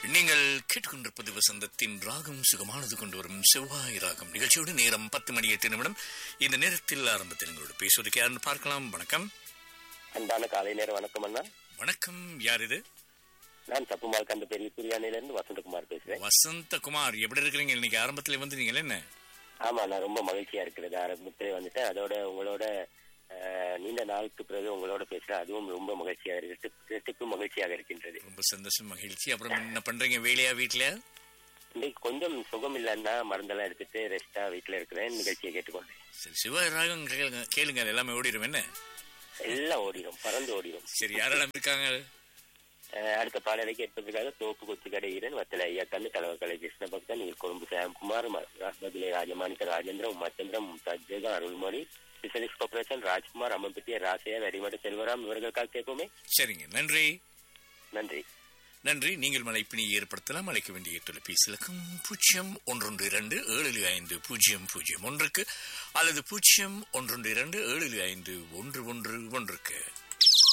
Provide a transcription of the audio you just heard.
நீங்கள் கேட்டுக்கொண்டிருப்பது வசந்தத்தின் ராகம் சுகமானது கொண்டு வரும் செவ்வாய் ராகம் நிகழ்ச்சியோடு நேரம் பத்து மணி எட்டு நிமிடம் இந்த நேரத்தில் ஆரம்பத்தில் எங்களோட பேசுவதற்கு யாருன்னு பார்க்கலாம் வணக்கம் அன்பான காலை நேர வணக்கம் அண்ணா வணக்கம் யார் இது நான் தப்புமால் கந்த பெரிய பிரியாணில இருந்து வசந்தகுமார் பேசுறேன் வசந்தகுமார் எப்படி இருக்கிறீங்க இன்னைக்கு ஆரம்பத்துல வந்து நீங்க என்ன ஆமா நான் ரொம்ப மகிழ்ச்சியா இருக்கிறது ஆரம்பத்திலே வந்துட்டேன் அதோட உங்களோட அஹ், நீண்ட நாளுக்கு பிறகு உங்களோட பேசுறேன் அதுவும் ரொம்ப மகிழ்ச்சியாக இருக்கு இரட்டிப்பு மகிழ்ச்சியாக இருக்கின்றது ரொம்ப சந்தோஷம் மகிழ்ச்சி அப்புறம் என்ன பண்றீங்க வேலையா வீட்லயா இன்னைக்கு கொஞ்சம் சுகம் இல்லைன்னா மருந்தெல்லாம் எடுத்துட்டு ரெஸ்டா வீட்டுல இருக்கிறேன் நிகழ்ச்சியை கேட்டுக்கொண்டேன் சரி சிவாய் ராகம் கேளுங்க கேளுங்க அது எல்லாமே ஓடிடும் என்ன எல்லாம் ஓடிடும் பறந்து ஓடிடும் சரி யாரெல்லாம் இருக்காங்க அஹ், அடுத்த பாடலை கேட்பதற்காக தோப்பு கொச்சு கடையிறன் வத்தல ஐயா கண்ணு தலைவர் கலை கிருஷ்ண பக்தன் கொழும்பு சாம்குமார் பதிலே ராஜமாணிக்க ராஜேந்திரம் உமாச்சந்திரம் மும்தாஜ் ஜெகா அருள்மொழி ஸ்பெஷலிஸ்ட் கார்பரேஷன் ராஜ்குமார் அம்மம்பட்டிய ராசையா வெறிமட செல்வராம் இவர்களுக்காக கேட்போமே சரிங்க நன்றி நன்றி நன்றி நீங்கள் மலைப்பினை ஏற்படுத்தலாம் அழைக்க வேண்டிய தொலைபேசி இலக்கம் பூஜ்ஜியம் ஒன்றொன்று இரண்டு ஏழு ஐந்து பூஜ்ஜியம் பூஜ்ஜியம் ஒன்றுக்கு அல்லது பூஜ்ஜியம் ஒன்றொன்று இரண்டு ஏழு ஐந்து ஒன்று ஒன்று ஒன்றுக்கு